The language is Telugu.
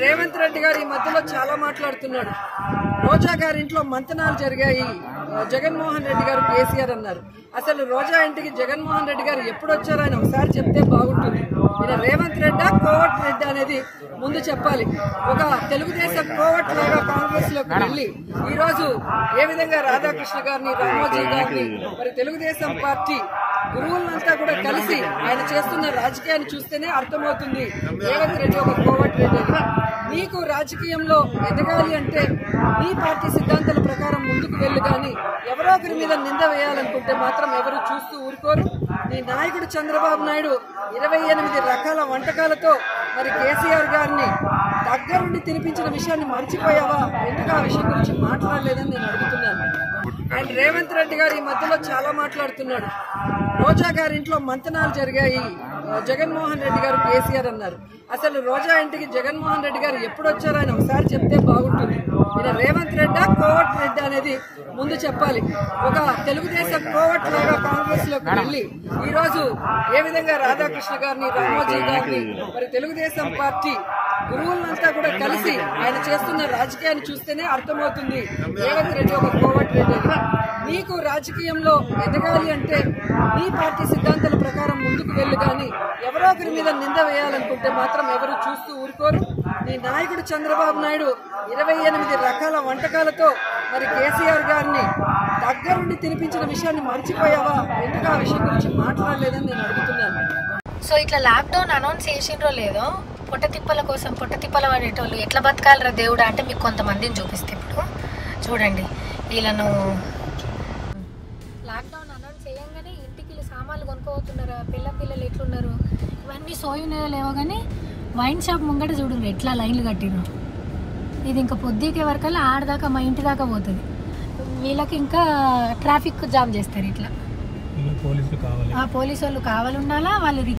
రేవంత్ రెడ్డి గారు ఈ మధ్యలో చాలా మాట్లాడుతున్నాడు రోజా గారి ఇంట్లో మంతనాలు జరిగాయి జగన్మోహన్ రెడ్డి గారు కేసీఆర్ అన్నారు అసలు రోజా ఇంటికి జగన్మోహన్ రెడ్డి గారు ఎప్పుడు వచ్చారో ఆయన ఒకసారి చెప్తే బాగుంటుంది ఈయన రేవంత్ రెడ్డా కోవట్ రెడ్డి అనేది ముందు చెప్పాలి ఒక తెలుగుదేశం కోవట్ లాగా కాంగ్రెస్ లోకి వెళ్ళి ఈ రోజు ఏ విధంగా రాధాకృష్ణ గారిని రామోజీ గారిని మరి తెలుగుదేశం పార్టీ గురువులంతా కూడా కలిసి ఆయన చేస్తున్న రాజకీయాన్ని చూస్తేనే అర్థమవుతుంది రేవంత్ రెడ్డి ఒక కోవట్ రెడ్డి అని నీకు రాజకీయంలో ఎదగాలి అంటే నీ పార్టీ సిద్ధాంతాల ప్రకారం ముందుకు వెళ్ళు కానీ ఎవరో ఒకరి మీద నింద వేయాలనుకుంటే మాత్రం ఎవరు చూస్తూ ఊరుకోరు నీ నాయకుడు చంద్రబాబు నాయుడు ఇరవై ఎనిమిది రకాల వంటకాలతో మరి కేసీఆర్ గారిని దగ్గరుండి తినిపించిన విషయాన్ని మర్చిపోయావా ఎందుకు ఆ విషయం గురించి మాట్లాడలేదని నేను అడుగుతున్నాను అండ్ రేవంత్ రెడ్డి గారు ఈ మధ్యలో చాలా మాట్లాడుతున్నాడు రోజా గారి ఇంట్లో మంతనాలు జరిగాయి జగన్మోహన్ రెడ్డి గారు కేసీఆర్ అన్నారు అసలు రోజా ఇంటికి జగన్మోహన్ రెడ్డి గారు ఎప్పుడు వచ్చారో ఆయన ఒకసారి చెప్తే బాగుంటుంది ఈయన రేవంత్ రెడ్డా కోవట్ రెడ్డి అనేది ముందు చెప్పాలి ఒక తెలుగుదేశం కోవట్ లాగా కాంగ్రెస్ లోకి వెళ్ళి ఈ రోజు ఏ విధంగా రాధాకృష్ణ గారిని రామోజీ గారిని మరి తెలుగుదేశం పార్టీ గురువులంతా కూడా కలిసి ఆయన చేస్తున్న రాజకీయాన్ని చూస్తేనే అర్థమవుతుంది రేవంత్ రెడ్డి ఒక కోవట్ రెడ్డి అని నీకు రాజకీయంలో ఎదగాలి అంటే నీ పార్టీ సిద్ధాంతాల ప్రకారం ముందుకు వెళ్ళు కానీ ఎవరో ఒకరి మీద నింద వేయాలనుకుంటే మాత్రం ఎవరు చూస్తూ ఊరుకోరు నీ నాయకుడు చంద్రబాబు నాయుడు ఇరవై ఎనిమిది రకాల వంటకాలతో మరి కేసీఆర్ గారిని దగ్గరుండి తినిపించిన విషయాన్ని మర్చిపోయావా ఎందుకు ఆ విషయం గురించి మాట్లాడలేదని నేను అడుగుతున్నాను సో ఇట్లా లాక్డౌన్ అనౌన్స్ చేసిండ్రో లేదో పొట్ట తిప్పల కోసం పొట్ట తిప్పల పడేటోళ్ళు ఎట్లా బతకాలరా దేవుడా అంటే మీకు కొంతమందిని చూపిస్తే ఇప్పుడు చూడండి వీళ్ళను లాక్డౌన్ అనౌన్స్ చేయంగానే ఇంటికి వీళ్ళు సామాన్లు కొనుక్కోతున్నారు పిల్ల పిల్లలు ఎట్లున్నారు ఇవన్నీ సోయినాయో లేవో కానీ వైన్ షాప్ ముంగట చూడండి ఎట్లా లైన్లు కట్టిరు ఇది ఇంకా పొద్దుకే వరకల్లా ఆడదాకా మా ఇంటి దాకా పోతుంది వీళ్ళకి ఇంకా ట్రాఫిక్ జామ్ చేస్తారు ఇట్లా పోలీసులు కావాలి ఆ పోలీసు వాళ్ళు కావాలన్నాలా వాళ్ళు